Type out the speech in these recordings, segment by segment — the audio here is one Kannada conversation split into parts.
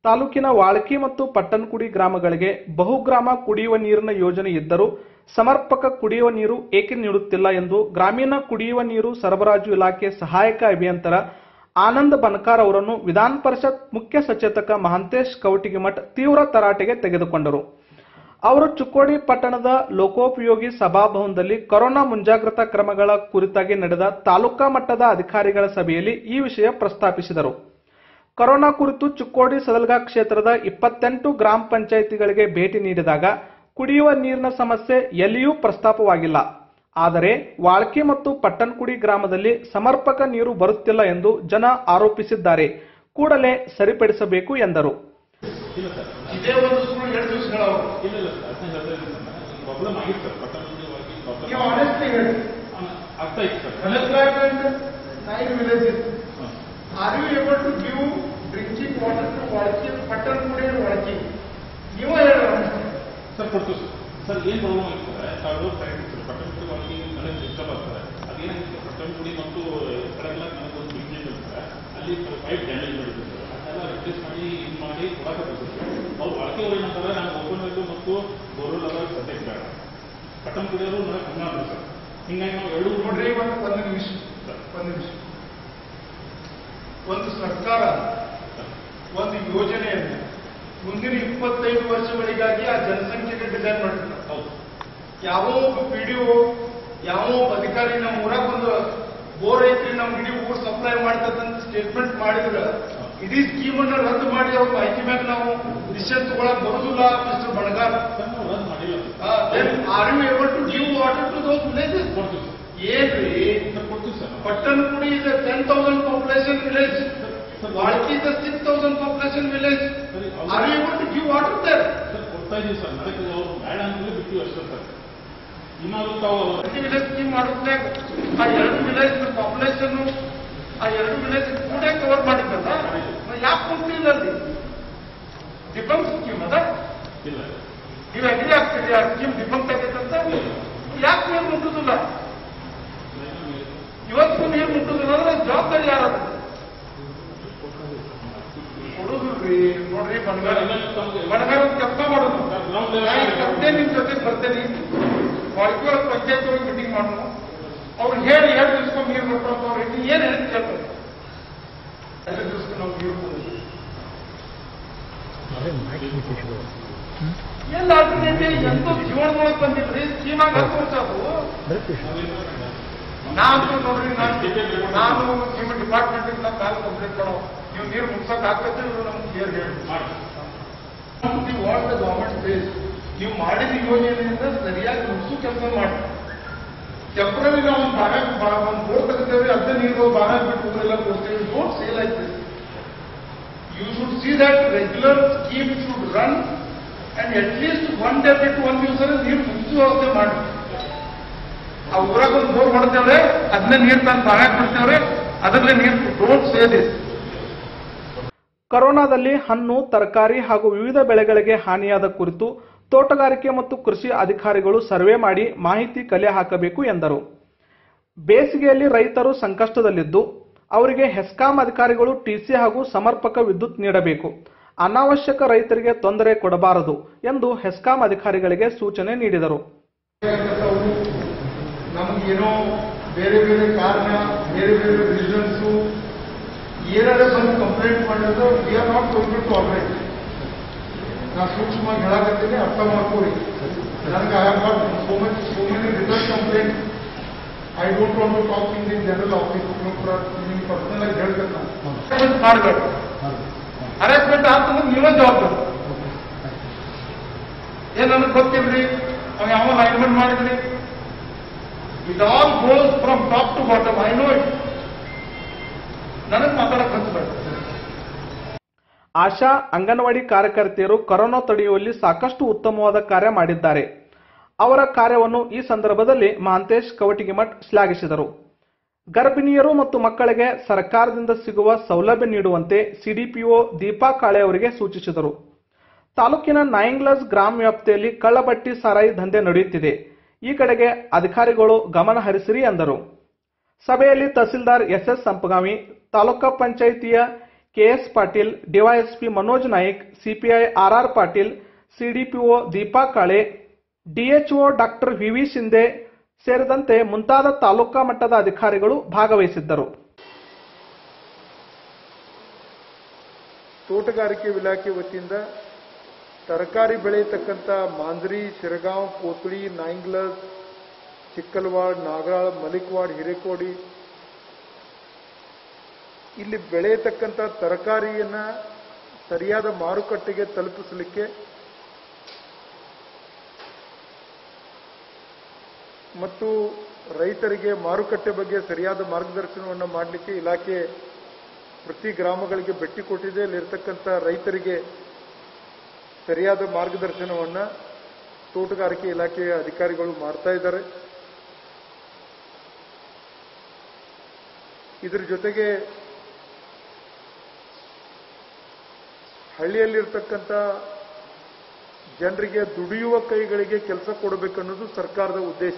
ತಾಲೂಕಿನ ವಾಳಕಿ ಮತ್ತು ಪಟ್ಟಣಕುಡಿ ಗ್ರಾಮಗಳಿಗೆ ಬಹುಗ್ರಾಮ ಕುಡಿಯುವ ನೀರಿನ ಯೋಜನೆ ಇದ್ದರೂ ಸಮರ್ಪಕ ಕುಡಿಯುವ ನೀರು ಏಕೆ ನೀಡುತ್ತಿಲ್ಲ ಎಂದು ಗ್ರಾಮೀಣ ಕುಡಿಯುವ ನೀರು ಸರಬರಾಜು ಇಲಾಖೆ ಸಹಾಯಕ ಅಭಿಯಂತರ ಆನಂದ್ ಬನ್ಕಾರ್ ಅವರನ್ನು ವಿಧಾನ ಪರಿಷತ್ ಮುಖ್ಯ ಸಚೇತಕ ಮಹಾಂತೇಶ್ ಕವಟಿಗಿಮಠ್ ತೀವ್ರ ತರಾಟೆಗೆ ತೆಗೆದುಕೊಂಡರು ಅವರು ಚುಕ್ಕೋಡಿ ಪಟ್ಟಣದ ಲೋಕೋಪಯೋಗಿ ಸಭಾಭವನದಲ್ಲಿ ಕೊರೋನಾ ಮುಂಜಾಗ್ರತಾ ಕ್ರಮಗಳ ಕುರಿತಾಗಿ ನಡೆದ ತಾಲೂಕಾ ಮಟ್ಟದ ಅಧಿಕಾರಿಗಳ ಸಭೆಯಲ್ಲಿ ಈ ವಿಷಯ ಪ್ರಸ್ತಾಪಿಸಿದರು ಕೊರೋನಾ ಕುರಿತು ಚುಕ್ಕೋಡಿ ಸದಲ್ಗಾ ಕ್ಷೇತ್ರದ ಇಪ್ಪತ್ತೆಂಟು ಗ್ರಾಮ ಪಂಚಾಯಿತಿಗಳಿಗೆ ಭೇಟಿ ನೀಡಿದಾಗ ಕುಡಿಯುವ ನೀರಿನ ಸಮಸ್ಯೆ ಎಲ್ಲಿಯೂ ಪ್ರಸ್ತಾಪವಾಗಿಲ್ಲ ಆದರೆ ವಾಳ್ಕಿ ಮತ್ತು ಪಟ್ಟಣಕುಡಿ ಗ್ರಾಮದಲ್ಲಿ ಸಮರ್ಪಕ ನೀರು ಬರುತ್ತಿಲ್ಲ ಎಂದು ಜನ ಆರೋಪಿಸಿದ್ದಾರೆ ಕೂಡಲೇ ಸರಿಪಡಿಸಬೇಕು ಎಂದರು ಇಲ್ಲ ಸರ್ ಇದೇ ಒಂದು ಸುಳ್ಳು ಎರಡು ದಿವಸಗಳವು ಇಲ್ಲ ಇಲ್ಲ ಸರ್ ಅದನ್ನ ಹೇಳ್ತಾ ಇದ್ದೀನಿ ಪ್ರಾಬ್ಲಮ್ ಆಗಿತ್ತು ಸರ್ ಪಟ್ಟಣದಲ್ಲಿ ಹೋಗಿ ನೀವು ಪ್ರಾಬ್ಲಮ್ ಆನೆಸ್ಟ್ಲಿ ಹೇಳಿ ಆಗ್ತಾ ಇತ್ತು ಸರ್ ಡೆವಲಪ್ಮೆಂಟ್ ನೈನ್ ವಿಲೇಜಸ್ ಹಾಂ. Are you able to give drinking water to Olaki Pattanakudi Olaki ನೀವು ಹೇಳಿ ಸರ್ ಕೊಡ್ತೀವಿ ಸರ್ ಸರ್ ಏನು ಪ್ರಾಬ್ಲಮ್ ಆಗಿತ್ತು ಸರ್ ತಾವು ಕರೆಕ್ಟ್ ಸರ್ ಪಟ್ಟಣದಲ್ಲಿ ಹೋಗಿ ನನಗೆ ಡಿಸ್ಟರ್ಬ್ ಆಗ್ತದೆ ಅದೇನಾಗಿತ್ತು ಪಟ್ಟಣಗುಡಿ ಮತ್ತು ಕಡೆಲ್ಲ ನನಗೊಂದು ಬಿಲ್ಡಿಂಗ್ ಇರ್ತದೆ ಅಲ್ಲಿ ಪೈಪ್ ಡ್ಯಾಮೇಜ್ ಮಾಡಿದ್ರು ಸರ್ ಅದನ್ನೆಲ್ಲ ರಿಪ್ಲೇಸ್ ಮಾಡಿ ಇದು ಮಾಡಿ ಕೊಡಕ್ಕೆ ಸರ್ ಅವ್ರು ಒಳಗೆ ಅವ್ರು ಏನಂತಾರೆ ನಾನು ಓಪನ್ ಮತ್ತು ಬೋರ್ವೆಲ್ ಅದ ಸದ್ಯಕ್ಕೆ ಬೇಡ ಪಟ್ಟಣ ಕುಡಿಯೋರು ನನಗೆ ಕಮ್ಮಿ ಸರ್ ಹಿಂಗಾಗಿ ನಾವು ಎರಡು ನೋಡ್ರಿ ಒಂದು ಒಂದು ನಿಮಿಷ ಒಂದು ನಿಮಿಷ ಒಂದು ಸರ್ಕಾರ ಒಂದು ಯೋಜನೆಯನ್ನು ಮುಂದಿನ ಇಪ್ಪತ್ತೈದು ವರ್ಷಗಳಿಗಾಗಿ ಆ ಜನಸಂಖ್ಯೆಗೆ ಡಿಸೈನ್ ಮಾಡಿರ್ತಾರೆ ಹೌದು ಯಾವ ಒಬ್ಬ ಪಿ ಡಿ ಒ ಯಾವ ಒಬ್ಬ ಅಧಿಕಾರಿ ನಮ್ಮ ಊರಾಗ ಒಂದು ಬೋರ್ ಐತ್ರಿ ನಮ್ಗೆ ಇಡೀ ಊರ್ ಸಪ್ಲೈ ಮಾಡ್ತದಂತ ಸ್ಟೇಟ್ಮೆಂಟ್ ಮಾಡಿದ್ರ ಇಡೀ ಸ್ಕೀಮ್ ಅನ್ನ ರದ್ದು ಮಾಡಿ ಅವ್ರ ಮಾಹಿತಿ ಮ್ಯಾಗ ನಾವು ಡಿಸಿಷನ್ ತಗೊಳಕ್ ಬರುದಿಲ್ಲ ಮಿಸ್ಟರ್ ಬಣಗಾರ್ ಸರ್ ನಾವು ರದ್ದು ಮಾಡಿಲ್ಲ sir are you able to give water to those villages ಕೊಡ್ತೀವಿ ಸರ್ ಏನ್ರಿ ಸರ್ ಕೊಡ್ತೀವಿ sir Pattanakudi is ten thousand population village Walki is six thousand population village ಸರಿ, ಹೌದು. Are you able to give water there sir ಕೊಡ್ತಾ ಇದೀವಿ ಸರ್ ನನಗೆ ಅವ್ರು ಬೇಡ ಅಂತಲೇ ಬಿಟ್ಟು ಅಷ್ಟೇ ಸರ್ ಇನ್ನಾದ್ರು ತಾವು ಪ್ರತಿ ವಿಲೇಜ್ ಸ್ಕೀಮ್ ಮಾಡಿದ್ಮೇಲೆ ಆ ಎರಡು ವಿಲೇಜ್ ಪಾಪ್ಯುಲೇಷನ್ ಆ ಎರಡು ವಿಲೇಜ್ ಕೂಡ ಕವರ್ ಮಾಡಿದ್ದಲ್ಲ ಯಾಕೆ ಕೊಡ್ತಿಲ್ಲ ಅಲ್ಲಿ ಡಿಫೆನ್ಸ್ ಸ್ಕೀಮ್ ಅದ ಇಲ್ಲ ನೀವು ಅಗ್ರಿ ಆಗ್ತೀರಿ ಆ ಸ್ಕೀಮ್ ಡಿಫೆನ್ಸ್ ಆಗೈತಂತ ಯಾಕೆ ನೀರು ಮುಟ್ಟುದಿಲ್ಲ ಇವತ್ತು ನೀರು ಮುಟ್ಟುದಿಲ್ಲ ಅಂದ್ರೆ ಜವಾಬ್ದಾರಿ ಯಾರದು ಕೊಡುದಿಲ್ರಿ ನೋಡ್ರಿ ಬಣಗಾರ ಬಣಗಾರ ಒಂದು ಕೆಲಸ ಮಾಡೋದು ನಾನು ಮತ್ತೆ ನಿಮ್ ಜೊತೆ ಬರ್ತೇನೆ ವಾಲ್ಕೀಯ ಪಂಚಾಯತ್ ಒಳಗೆ ಮೀಟಿಂಗ್ ಮಾಡೋಣ ಅವ್ರು ಹೇಳಿ ಎರಡು ದಿವಸ ನೀರು ಬರ್ತಾವ ಅವ್ರು ಹೇಳಿ ಏನ್ ಹೇಳಿ ಕೇಳ್ತಾರೆ ಎರಡು ದಿವಸ ನಾವು ನೀರು ಕೊಡೋದು ಎಲ್ಲ ಅಲ್ಟರ್ನೇಟಿವ್ ಎಂತೂ ಜೀವನದೊಳಗೆ ಬಂದಿಲ್ರಿ ಸ್ಕೀಮಾಗ ಹತ್ತು ವರ್ಷ ಅದು ನಾನು ನೋಡ್ರಿ ನಾನು ನಾನು ನಿಮ್ಮ ಡಿಪಾರ್ಟ್ಮೆಂಟ್ ಇಂದ ಕಾಲ್ ಕಂಪ್ಲೇಂಟ್ ಕೊಡೋ ನೀವು ನೀರು ಮುಗ್ಸಕ್ ಆಗ್ತದೆ ಇವ್ರು ನಮ್ಗೆ ಕ್ಲಿಯರ್ ಹೇಳಿ the what the government base ನೀವು ಮಾಡಿದ ಯೋಜನೆಯಿಂದ ಸರಿಯಾಗಿ ಮುಗಿಸು ಕೆಲಸ ಮಾಡಿ ಟೆಂಪ್ರರಿ ನಾವು ಒಂದು ಭಾಗ ಒಂದು ಬೋರ್ ತೆಗಿತೇವೆ ಅದೇ ನೀರು ಭಾಗ ಬಿಟ್ಟು ಊರೆಲ್ಲ ಕೊಡ್ತೇವೆ don't sale like this you should see that regular scheme should run and at least one day ಬಿಟ್ಟು ಒಂದು ದಿವಸ ನೀರು ಮುಗಿಸು ವ್ಯವಸ್ಥೆ ಮಾಡಿ ಆ ಊರಾಗ ಒಂದು ಬೋರ್ ಮಾಡ್ತೇವ್ರೆ ಅದನ್ನೇ ನೀರು ತಂದು ಭಾಗ ಬಿಡ್ತೇವ್ರೆ ಅದರಲ್ಲೇ ನೀರು ಡೋಂಟ್ ಸೇ ದಿಸ್ ಕೊರೋನಾದಲ್ಲಿ ಹಣ್ಣು ತರಕಾರಿ ಹಾಗೂ ವಿವಿಧ ಬೆಳೆಗಳಿಗೆ ಹಾನಿಯಾದ ಕುರಿತು ತೋಟಗಾರಿಕೆ ಮತ್ತು ಕೃಷಿ ಅಧಿಕಾರಿಗಳು ಸರ್ವೆ ಮಾಡಿ ಮಾಹಿತಿ ಕಲೆ ಹಾಕಬೇಕು ಎಂದರು ಬೇಸಿಗೆಯಲ್ಲಿ ರೈತರು ಸಂಕಷ್ಟದಲ್ಲಿದ್ದು ಅವರಿಗೆ ಹೆಸ್ಕಾಂ ಅಧಿಕಾರಿಗಳು ಟಿಸಿ ಹಾಗೂ ಸಮರ್ಪಕ ವಿದ್ಯುತ್ ನೀಡಬೇಕು ಅನಾವಶ್ಯಕ ರೈತರಿಗೆ ತೊಂದರೆ ಕೊಡಬಾರದು ಎಂದು ಹೆಸ್ಕಾಂ ಅಧಿಕಾರಿಗಳಿಗೆ ಸೂಚನೆ ನೀಡಿದರು ನಮಗೇನೋ ಬೇರೆ ಬೇರೆ ಕಾರಣ ಬೇರೆ ಬೇರೆ ರೀಸನ್ಸು ಏನಾದ್ರೆ ಬಂದು ಕಂಪ್ಲೇಂಟ್ ಮಾಡಿದ್ರೆ we are not going to operate ನಾ ಸೂಕ್ಷ್ಮವಾಗಿ ಹೇಳಕತ್ತೀನಿ ಅರ್ಥ ಮಾಡ್ಕೋರಿ ನನಗೆ I have got so much so many return complaint I don't want to talk in the general office ನಿಮ್ಗೆ ಪರ್ಸನಲ್ ಆಗಿ ಹೇಳ್ಬೇಕು ನಾನು ಮಾಡಬೇಕು ಹರಾಸ್ಮೆಂಟ್ ಆಗ್ತಂದ್ರೆ ನೀವೇ ಜವಾಬ್ದಾರಿ ಏನ್ ನನಗೆ ಗೊತ್ತಿಲ್ರಿ ಅವ ಯಾವ ಲೈನ್ಮೆಂಟ್ ಮಾಡಿದ್ರಿ it all goes from top to bottom I know it ನನಗೆ ಮಾತಾಡಕ್ ಹಚ್ಚಬೇಡ ಆಶಾ ಅಂಗನವಾಡಿ ಕಾರ್ಯಕರ್ತೆಯರು ಕೊರೋನಾ ತಡೆಯುವಲ್ಲಿ ಸಾಕಷ್ಟು ಉತ್ತಮವಾದ ಕಾರ್ಯ ಮಾಡಿದ್ದಾರೆ ಅವರ ಕಾರ್ಯವನ್ನು ಈ ಸಂದರ್ಭದಲ್ಲಿ ಮಹಾಂತೇಶ್ ಕವಟಿಗಿಮಠ್ ಶ್ಲಾಘಿಸಿದರು ಗರ್ಭಿಣಿಯರು ಮತ್ತು ಮಕ್ಕಳಿಗೆ ಸರ್ಕಾರದಿಂದ ಸಿಗುವ ಸೌಲಭ್ಯ ನೀಡುವಂತೆ ಸಿಡಿಪಿಒ ದೀಪಾ ಕಾಳೆ ಅವರಿಗೆ ಸೂಚಿಸಿದರು ತಾಲೂಕಿನ ನಾಯಿಂಗ್ಲಸ್ ಗ್ರಾಮ ವ್ಯಾಪ್ತಿಯಲ್ಲಿ ಕಳ್ಳಬಟ್ಟಿ ಸಾರಾಯಿ ದಂಧೆ ನಡೆಯುತ್ತಿದೆ ಈ ಕಡೆಗೆ ಅಧಿಕಾರಿಗಳು ಗಮನ ಹರಿಸಿರಿ ಎಂದರು ಸಭೆಯಲ್ಲಿ ತಹಸೀಲ್ದಾರ್ ಎಸ್ಎಸ್ ಸಂಪಗಾಮಿ ತಾಲೂಕಾ ಪಂಚಾಯಿತಿಯ KS Patil DYSP Manoj Naik CPI RR Patil CDPO Deepa Kale DHO doctor VV Shinde ಸೇರಿದಂತೆ ಮುಂತಾದ ತಾಲೂಕಾ ಮಟ್ಟದ ಅಧಿಕಾರಿಗಳು ಭಾಗವಹಿಸಿದ್ದರು ತೋಟಗಾರಿಕೆ ಇಲಾಖೆ ವತಿಯಿಂದ ತರಕಾರಿ ಬೆಳೆಯತಕ್ಕಂಥ ಮಾಂಜ್ರಿ ಶಿರಗಾಂವ್ ಕೋತ್ಳಿ ನಾಯಿಂಗ್ಲಸ್ ಚಿಕ್ಕಲ್ವಾಡ್ ನಾಗರಾಳ್ ಮಲಿಕ್ವಾಡ್ ಹಿರೇಕೋಡಿ ಇಲ್ಲಿ ಬೆಳೆಯತಕ್ಕಂಥ ತರಕಾರಿಯನ್ನ ಸರಿಯಾದ ಮಾರುಕಟ್ಟೆಗೆ ತಲುಪಿಸಲಿಕ್ಕೆ ಮತ್ತು ರೈತರಿಗೆ ಮಾರುಕಟ್ಟೆ ಬಗ್ಗೆ ಸರಿಯಾದ ಮಾರ್ಗದರ್ಶನವನ್ನು ಮಾಡಲಿಕ್ಕೆ ಇಲಾಖೆ ಪ್ರತಿ ಗ್ರಾಮಗಳಿಗೆ ಭೇಟಿ ಕೊಟ್ಟಿದೆ ಅಲ್ಲಿರ್ತಕ್ಕಂಥ ರೈತರಿಗೆ ಸರಿಯಾದ ಮಾರ್ಗದರ್ಶನವನ್ನ ತೋಟಗಾರಿಕೆ ಇಲಾಖೆಯ ಅಧಿಕಾರಿಗಳು ಮಾಡ್ತಾ ಇದ್ದಾರೆ ಇದರ ಜೊತೆಗೆ ಹಳ್ಳಿಯಲ್ಲಿರ್ತಕ್ಕಂಥ ಜನರಿಗೆ ದುಡಿಯುವ ಕೈಗಳಿಗೆ ಕೆಲಸ ಕೊಡಬೇಕನ್ನೋದು ಸರ್ಕಾರದ ಉದ್ದೇಶ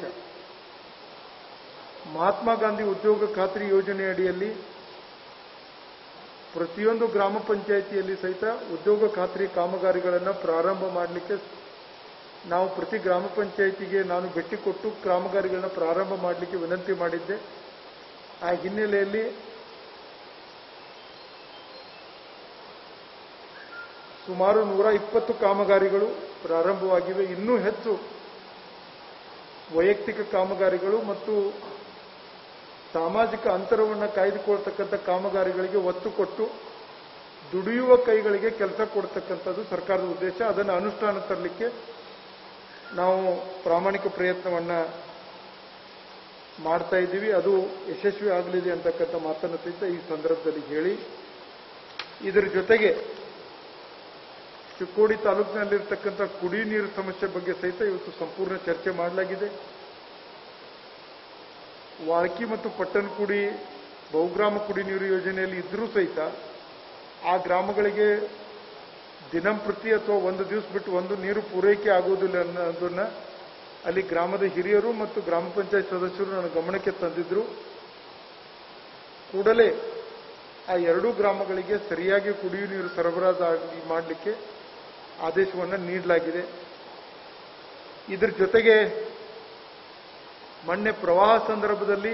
ಮಹಾತ್ಮ ಗಾಂಧಿ ಉದ್ಯೋಗ ಖಾತ್ರಿ ಯೋಜನೆ ಅಡಿಯಲ್ಲಿ ಪ್ರತಿಯೊಂದು ಗ್ರಾಮ ಪಂಚಾಯಿತಿಯಲ್ಲಿ ಸಹಿತ ಉದ್ಯೋಗ ಖಾತ್ರಿ ಕಾಮಗಾರಿಗಳನ್ನು ಪ್ರಾರಂಭ ಮಾಡಲಿಕ್ಕೆ ನಾವು ಪ್ರತಿ ಗ್ರಾಮ ಪಂಚಾಯಿತಿಗೆ ನಾನು ಭೇಟಿ ಕೊಟ್ಟು ಕಾಮಗಾರಿಗಳನ್ನ ಪ್ರಾರಂಭ ಮಾಡಲಿಕ್ಕೆ ವಿನಂತಿ ಮಾಡಿದ್ದೆ ಆ ಹಿನ್ನೆಲೆಯಲ್ಲಿ ಸುಮಾರು ನೂರ ಇಪ್ಪತ್ತು ಕಾಮಗಾರಿಗಳು ಪ್ರಾರಂಭವಾಗಿವೆ ಇನ್ನೂ ಹೆಚ್ಚು ವೈಯಕ್ತಿಕ ಕಾಮಗಾರಿಗಳು ಮತ್ತು ಸಾಮಾಜಿಕ ಅಂತರವನ್ನು ಕಾಯ್ದುಕೊಳ್ತಕ್ಕಂಥ ಕಾಮಗಾರಿಗಳಿಗೆ ಒತ್ತು ಕೊಟ್ಟು ದುಡಿಯುವ ಕೈಗಳಿಗೆ ಕೆಲಸ ಕೊಡ್ತಕ್ಕಂಥದ್ದು ಸರ್ಕಾರದ ಉದ್ದೇಶ ಅದನ್ನು ಅನುಷ್ಠಾನ ತರಲಿಕ್ಕೆ ನಾವು ಪ್ರಾಮಾಣಿಕ ಪ್ರಯತ್ನವನ್ನ ಮಾಡ್ತಾ ಇದ್ದೀವಿ ಅದು ಯಶಸ್ವಿ ಆಗಲಿದೆ ಅಂತಕ್ಕಂಥ ಮಾತನ್ನು ಸಹಿತ ಈ ಸಂದರ್ಭದಲ್ಲಿ ಹೇಳಿ ಇದರ ಜೊತೆಗೆ ಚಿಕ್ಕೋಡಿ ತಾಲೂಕಿನಲ್ಲಿರ್ತಕ್ಕಂಥ ಕುಡಿ ನೀರು ಸಮಸ್ಯೆ ಬಗ್ಗೆ ಸಹಿತ ಇವತ್ತು ಸಂಪೂರ್ಣ ಚರ್ಚೆ ಮಾಡಲಾಗಿದೆ ವಾಳ್ಕಿ ಮತ್ತು ಪಟ್ಟಣಕುಡಿ ಬಹುಗ್ರಾಮ ಕುಡಿ ನೀರು ಯೋಜನೆಯಲ್ಲಿ ಇದ್ರೂ ಸಹಿತ ಆ ಗ್ರಾಮಗಳಿಗೆ ದಿನಂಪ್ರತಿ ಅಥವಾ ಒಂದು ದಿವಸ ಬಿಟ್ಟು ಒಂದು ನೀರು ಪೂರೈಕೆ ಆಗುವುದಿಲ್ಲ ಅನ್ನೋದನ್ನ ಅಲ್ಲಿ ಗ್ರಾಮದ ಹಿರಿಯರು ಮತ್ತು ಗ್ರಾಮ ಪಂಚಾಯತ್ ಸದಸ್ಯರು ನನ್ನ ಗಮನಕ್ಕೆ ತಂದಿದ್ರು ಕೂಡಲೇ ಆ ಎರಡೂ ಗ್ರಾಮಗಳಿಗೆ ಸರಿಯಾಗಿ ಕುಡಿಯುವ ನೀರು ಸರಬರಾಜು ಮಾಡಲಿಕ್ಕೆ ಆದೇಶವನ್ನು ನೀಡಲಾಗಿದೆ ಇದರ ಜೊತೆಗೆ ಮೊನ್ನೆ ಪ್ರವಾಹ ಸಂದರ್ಭದಲ್ಲಿ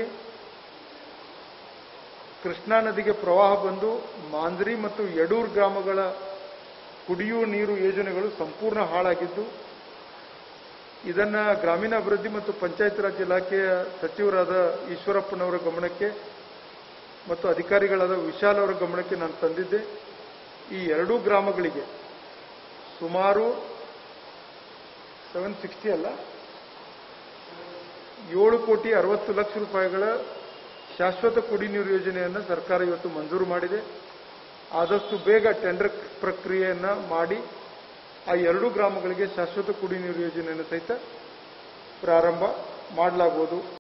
ಕೃಷ್ಣಾ ನದಿಗೆ ಪ್ರವಾಹ ಬಂದು ಮಾಂದ್ರಿ ಮತ್ತು ಯಡೂರ್ ಗ್ರಾಮಗಳ ಕುಡಿಯುವ ನೀರು ಯೋಜನೆಗಳು ಸಂಪೂರ್ಣ ಹಾಳಾಗಿದ್ದು ಇದನ್ನ ಗ್ರಾಮೀಣಾಭಿವೃದ್ಧಿ ಮತ್ತು ಪಂಚಾಯತ್ ರಾಜ್ ಇಲಾಖೆಯ ಸಚಿವರಾದ ಈಶ್ವರಪ್ಪನವರ ಗಮನಕ್ಕೆ ಮತ್ತು ಅಧಿಕಾರಿಗಳಾದ ವಿಶಾಲ್ ಅವರ ಗಮನಕ್ಕೆ ನಾನು ತಂದಿದ್ದೆ ಈ ಎರಡೂ ಗ್ರಾಮಗಳಿಗೆ ಸುಮಾರು ಸೆವೆನ್ ಸಿಕ್ಸ್ಟಿ ಅಲ್ಲ ಏಳು ಕೋಟಿ ಅರವತ್ತು ಲಕ್ಷ ರೂಪಾಯಿಗಳ ಶಾಶ್ವತ ಕುಡಿ ನೀರು ಯೋಜನೆಯನ್ನು ಸರ್ಕಾರ ಇವತ್ತು ಮಂಜೂರು ಮಾಡಿದೆ ಆದಷ್ಟು ಬೇಗ ಟೆಂಡರ್ ಪ್ರಕ್ರಿಯೆಯನ್ನ ಮಾಡಿ ಆ ಎರಡೂ ಗ್ರಾಮಗಳಿಗೆ ಶಾಶ್ವತ ಕುಡಿ ನೀರು ಯೋಜನೆಯನ್ನು ಸಹಿತ ಪ್ರಾರಂಭ ಮಾಡಲಾಗುವುದು